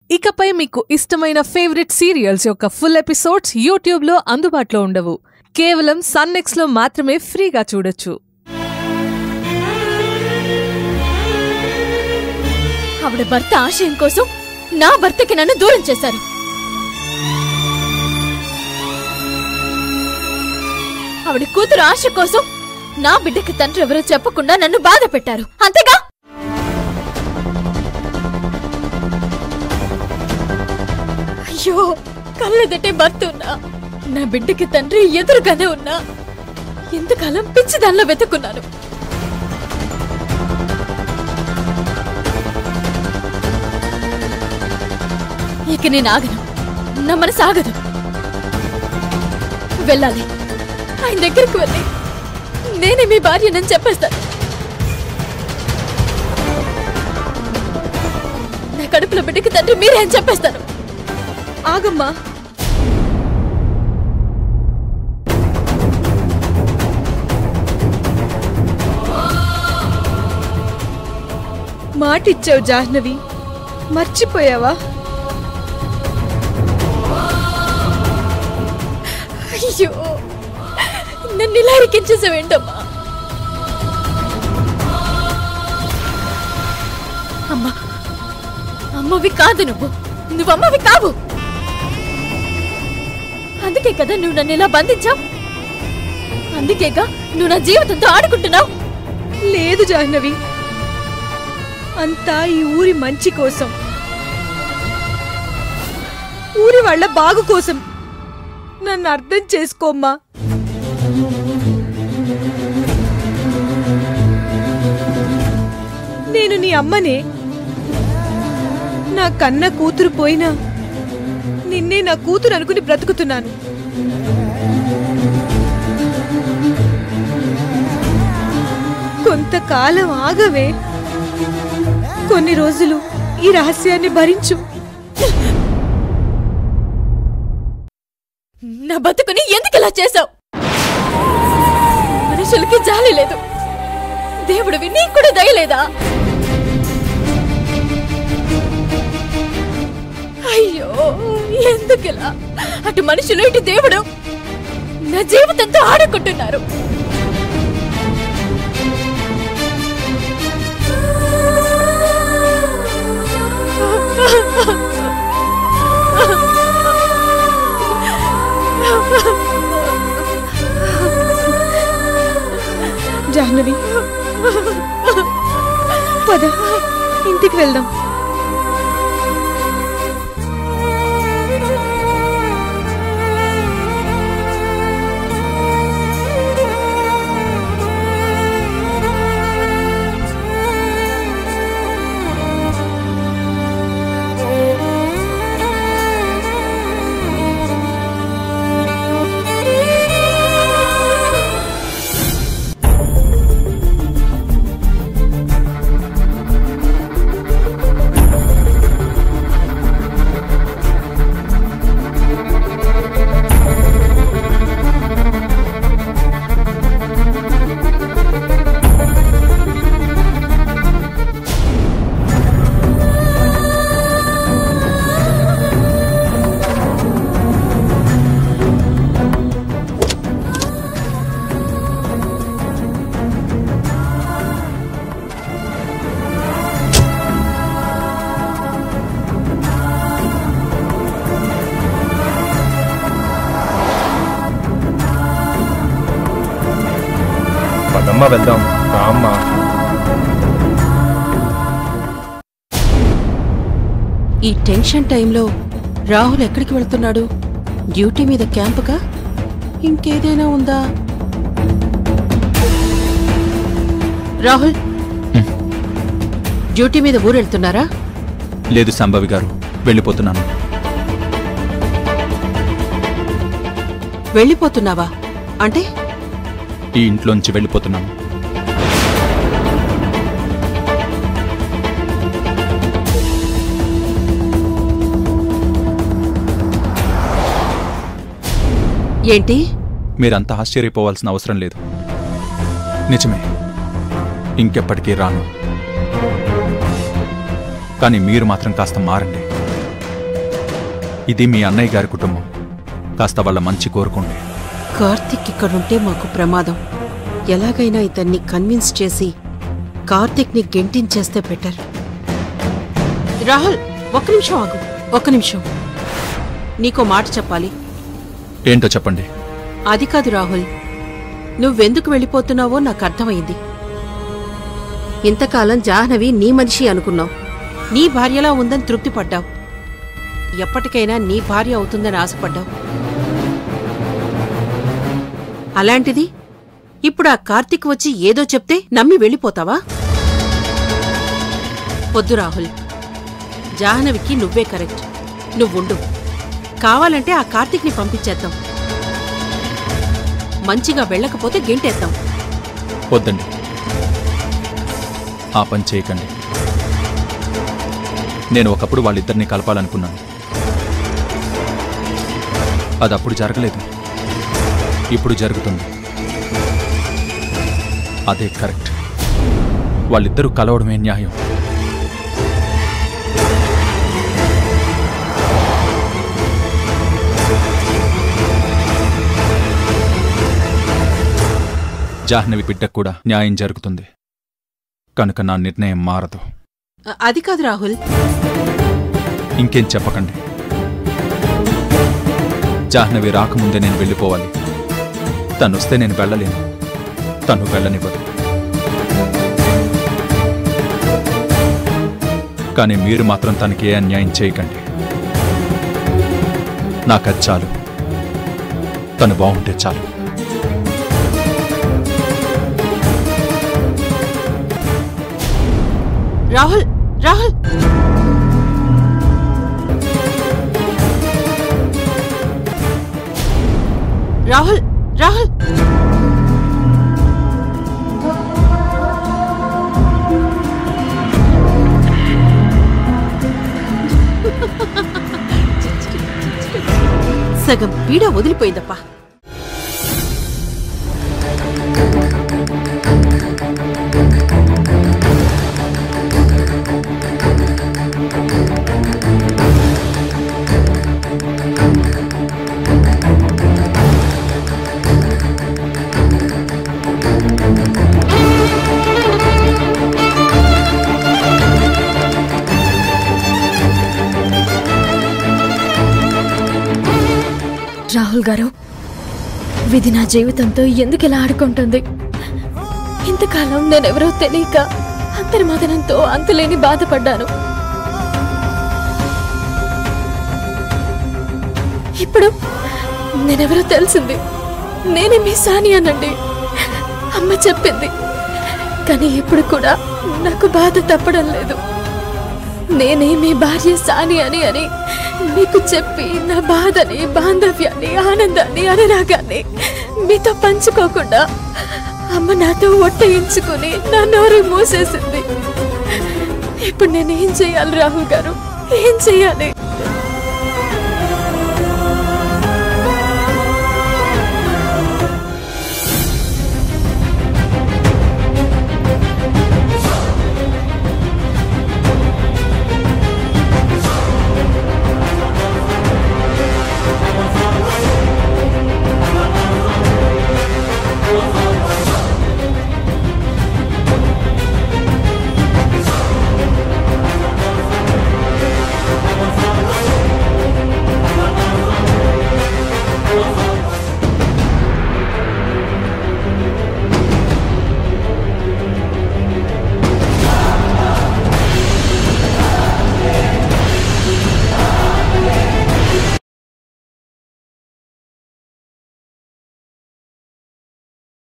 ఇకపై మీకు ఇష్టమైన ఫేవరెట్ సీరియల్స్ యొక్క ఫుల్ ఎపిసోడ్స్ యూట్యూబ్లో అందుబాటులో ఉండవు కేవలం సన్నెక్స్లో మాత్రమే ఫ్రీగా చూడొచ్చు ఆవిడ భర్త ఆశయం కోసం నా భర్తకి నన్ను దూరం చేశారు ఆవిడ కూతురు ఆశ కోసం నా బిడ్డకి తండ్రి ఎవరో చెప్పకుండా నన్ను బాధ పెట్టారు అంతేగా అయ్యో కళ్ళెదటే భర్త ఉన్నా నా బిడ్డకి తండ్రి ఎదురుగానే ఉన్నా ఎంతకాలం పిచ్చి దానిలో వెతుకున్నాను ఇక నేను ఆగను నా మనసు ఆగదు వెళ్ళాలి ఆయన దగ్గరికి వెళ్ళి నేనే మీ భార్యనని చెప్పేస్తాను నా కడుపులో బిడ్డకి తండ్రి మీరే అని చెప్పేస్తాను ఆగమ్మా మాటిచ్చావు జాహ్నవి మర్చిపోయావా అయ్యో నన్ను ఇలా ఇరికించేసావేంటమ్మా అమ్మా అమ్మవి కాదు నువ్వు నువ్వు అమ్మవి కావు అందుకే కదా నువ్వు నన్ను ఇలా బంధించావు అందుకేగా నువ్వు నా జీవితంతో ఆడుకుంటున్నావు లేదు జాహ్నవి అంతా ఈ ఊరి మంచి కోసం ఊరి వాళ్ళ బాగు కోసం నన్ను అర్థం చేసుకోమ్మా నేను నీ అమ్మనే నా కన్న కూతురు పోయినా నిన్నే నా కూతురు అనుకుని బ్రతుకుతున్నాను కొంతకాలం ఆగవే కొన్ని రోజులు ఈ రహస్యాన్ని భరించు నా బతుకుని ఎందుకు ఇలా చేశావు మనుషులకి జాలి లేదు దేవుడివి నీకు కూడా దయలేదా అయ్యో ఎందుకిలా అటు మనుషులు ఇటు దేవుడు నా జీవితంతో ఆడుకుంటున్నారు జాహ్నవి పద ఇంటికి వెళ్దాం పదమ్మ వెళ్దాం రామ్మ ఈ టెన్షన్ టైంలో రాహుల్ ఎక్కడికి వెళ్తున్నాడు డ్యూటీ మీద క్యాంపుగా ఇంకేదైనా ఉందా రాహుల్ డ్యూటీ మీద ఊరెళ్తున్నారా లేదు సంభవి గారు వెళ్ళిపోతున్నాను వెళ్ళిపోతున్నావా అంటే ఈ ఇంట్లోంచి వెళ్ళిపోతున్నాను ఏంటి మీరంతా ఆశ్చర్యపోవాల్సిన అవసరం లేదు నిజమే ఇంకెప్పటికీ రాను కానీ మీరు మాత్రం కాస్త మారండి ఇది మీ అన్నయ్య గారి కుటుంబం కాస్త వాళ్ళ మంచి కోరుకోండి కార్తిక్ ఇక్కడుంటే మాకు ప్రమాదం ఎలాగైనా ఇతన్ని కన్విన్స్ చేసి కార్తిక్ని గెంటించేస్తే బెటర్ రాహుల్ ఒక్క నిమిషం ఆగు ఒక్క నిమిషం నీకో మాట చెప్పాలి ఏంటో చెప్పండి అది కాదు రాహుల్ నువ్వెందుకు వెళ్ళిపోతున్నావో నాకు అర్థమైంది ఇంతకాలం జాహ్నవి నీ మనిషి అనుకున్నావు నీ భార్యలా ఉందని తృప్తిపడ్డావు ఎప్పటికైనా నీ భార్య అవుతుందని ఆశపడ్డావు అలాంటిది ఇప్పుడు ఆ కార్తీక్ వచ్చి ఏదో చెప్తే నమ్మి వెళ్ళిపోతావా వద్దు రాహుల్ జాహ్నవికి నువ్వే కరెక్ట్ నువ్వుండు కావాలంటే ఆ కార్తీక్ని పంపించేద్దాం మంచిగా వెళ్ళకపోతే గెంటేద్దాం వద్దండి ఆ పని చేయకండి నేను ఒకప్పుడు వాళ్ళిద్దరిని కలపాలనుకున్నాను అది అప్పుడు జరగలేదు ఇప్పుడు జరుగుతుంది అదే కరెక్ట్ వాళ్ళిద్దరూ కలవడమే న్యాయం జాహ్నవి బిడ్డకు కూడా న్యాయం జరుగుతుంది కనుక నా నిర్ణయం మారదు అ- అది కాదు రాహుల్ ఇంకేం చెప్పకండి జాహ్నవి రాకముందే నేను వెళ్ళిపోవాలి తనొస్తే నేను వెళ్ళలేను తను వెళ్ళనివ్వదు కానీ మీరు మాత్రం తనకి ఏ అన్యాయం చేయకండి నాకది చాలు తను బాగుంటే చాలు రాహుల్ రాహుల్ రాహుల్ రాహుల్ సగం పీడ వదిలిపోయిందప్పా రాహుల్ గారు విధి నా జీవితంతో ఎందుకు ఇలా ఆడుకుంటుంది ఇంతకాలం నేనెవరో తెలియక అంతర్మదనంతో అంతులేని బాధపడ్డాను ఇప్పుడు నేనెవరో తెలిసింది నేనే మీ సాని అనండి అమ్మ చెప్పింది కానీ ఇప్పుడు కూడా నాకు బాధ తప్పడం లేదు నేనే మీ భార్య సాని అని అని మీకు చెప్పి నా బాధని బాంధవ్యాన్ని ఆనందాన్ని అనురాగాన్ని మీతో పంచుకోకుండా అమ్మ నాతో ఒట్టయించుకుని నా నోరు మూసేసింది ఇప్పుడు నేను ఏం చేయాలి రాహుల్ గారు ఏం చేయాలి